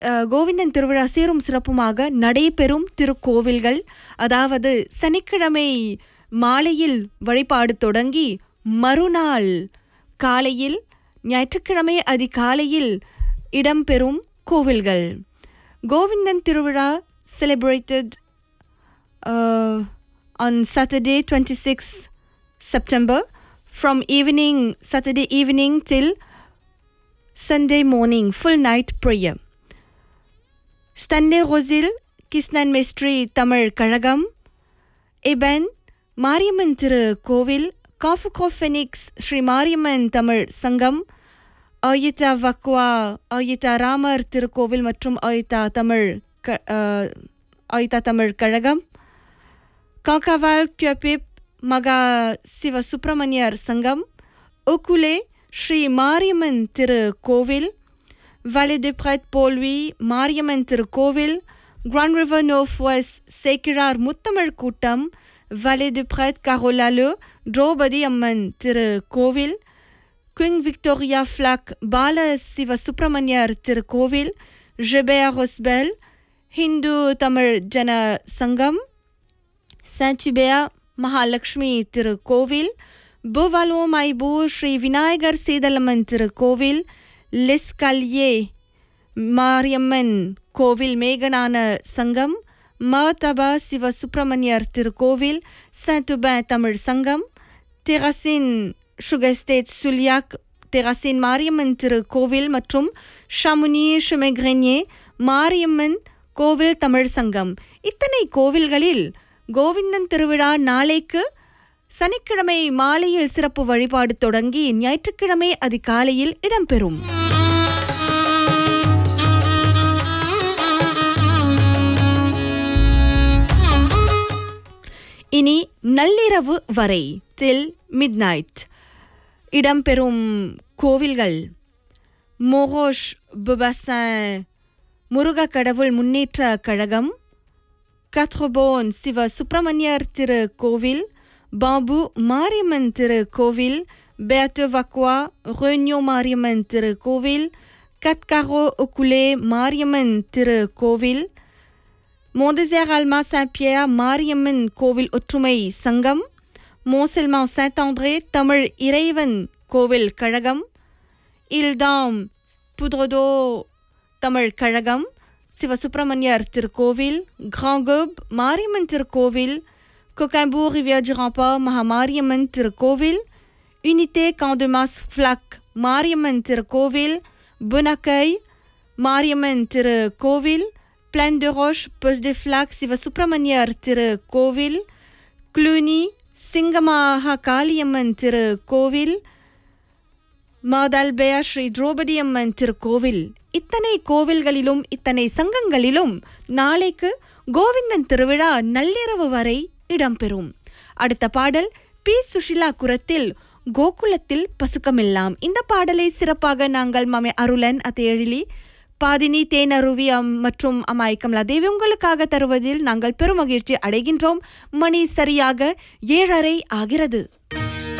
அஹ், கோவிந்தன் திருவிழா சீரும் சிறப்புமாக நடைபெறும் திருக்கோவில்கள் அதாவது சனிக்கிழமை மாலையில் வழிபாடு தொடங்கி மறுநாள் காலையில் ஞாயிற்றுக்கிழமை அதிகாலையில் இடம்பெறும் கோவில்கள் கோவிந்தன் திருவிழா celebrated uh, on Saturday 26 September from evening Saturday evening till Sunday morning full night prayer. Stanley Rosil Krishnan Mistry Tamil Kazhagam Ebene Mariamman திரு கோவில் காஃபு கோஃபெனிக்ஸ் ஸ்ரீ மாரியம்மன் தமிழ் சங்கம் ஆயிதா வக்வா ஆயிதா ராமர் திருக்கோவில் மற்றும் ஆயிதா தமிழ் க அஹ், ஆயிதா தமிழ் கழகம் காக்காவால் கியபிப் மகா சிவ சுப்பிரமணியர் சங்கம் ஒக்குலே ஸ்ரீ மாரியம்மன் திரு கோவில் Vallée de Prêtre போல்வி மாரியம்மன் திருக்கோவில் Grand River Northwest சேக்கிழார் முத்தமிழ் கூட்டம் Vallée de Prêtre கரோலாலு Draupadi Amman திரு கோவில் Queen Victoria Flacq Bala Siva Subramaniar திருக்கோவில் ஜெபேயா ஹொஸ்பெல் ஹிந்து தமிழ் ஜன சங்கம் சாச்சுபேயா மகாலட்சுமி திருக்கோவில் புவலோ மைபூ ஸ்ரீ விநாயகர் சீதலம்மன் திருக்கோவில் லெஸ்கல்யே மாரியம்மன் கோவில் மேகனான சங்கம் மதபா சிவ சுப்பிரமணியர் திருக்கோவில் சாந்துபன் தமிழ் சங்கம் தெரசின் சுகர் ஸ்டேட் சுல்யாக் தெரசின் மாரியம்மன் திருக்கோவில் மற்றும் ஷமுனி ஷுமெக்ரென்யே மாரியம்மன் கோவில் தமிழ் சங்கம் இத்தனை கோவில்களில் கோவிந்தன் திருவிழா நாளைக்கு சனிக்கிழமை மாலையில் சிறப்பு வழிபாடு தொடங்கி ஞாயிற்றுக்கிழமை அதிகாலையில் இடம்பெறும் இனி நள்ளிரவு வரை டில் மிட்நைட் இடம்பெறும் கோவில்கள் மோகோஷ் புபசன் முருக கடவுள் முன்னேற்ற கழகம் கத்ரோபோன் சிவ சுப்பிரமணியர் திரு கோவில் பாபு மாரியம்மன் திரு கோவில் பேட்டு வக்வா ரென்யோ மாரியம்மன் திரு கோவில் கத்காரோ உக்குலே மாரியம்மன் திரு கோவில் மோந்தசேர் அல்மா சாம்பியர் மாரியம்மன் கோவில் ஒற்றுமை சங்கம் மோசெல்மா சாண்ட் ஆண்ட்ரே தமிழ் இறைவன் கோவில் கழகம் இல்தாம் புத்ரதோ தமிழ் கழகம் சிவசுப்பிரமணியர் திருக்கோவில் கிராங்கோப் மாரியம்மன் திருக்கோவில் கொக்காம்பூர் ரிவியர் du Rempart மகாமாரியம்மன் திருக்கோவில் யூனிté காண்டுமாஸ் ஃப்ளக் மாரியம்மன் திருக்கோவில் புனக்கை மாரியம்மன் திருக்கோவில் Plaine de roche poste de flac Sivasubramaniar திருக்கோவில் க்ளூனி சிங்கமாக காளியம்மன் திருக்கோவில் மாதால்பயா ஸ்ரீ திரௌபதி அம்மன் திருக்கோவில் இத்தனை கோவில்களிலும் இத்தனை சங்கங்களிலும் நாளைக்கு கோவிந்தன் திருவிழா நள்ளிரவு வரை இடம்பெறும் அடுத்த பாடல் பி சுஷிலா குரத்தில் கோகுலத்தில் பசுக்கமில்லாம் இந்த பாடலை சிறப்பாக நாங்கள் மாமே அருளன் அத்தேழிலி பாதினி தேனருவி அம் மற்றும் அம்மாய் கமலாதேவி உங்களுக்காக தருவதில் நாங்கள் பெருமகிழ்ச்சி அடைகின்றோம் மணி சரியாக ஏழரை ஆகிறது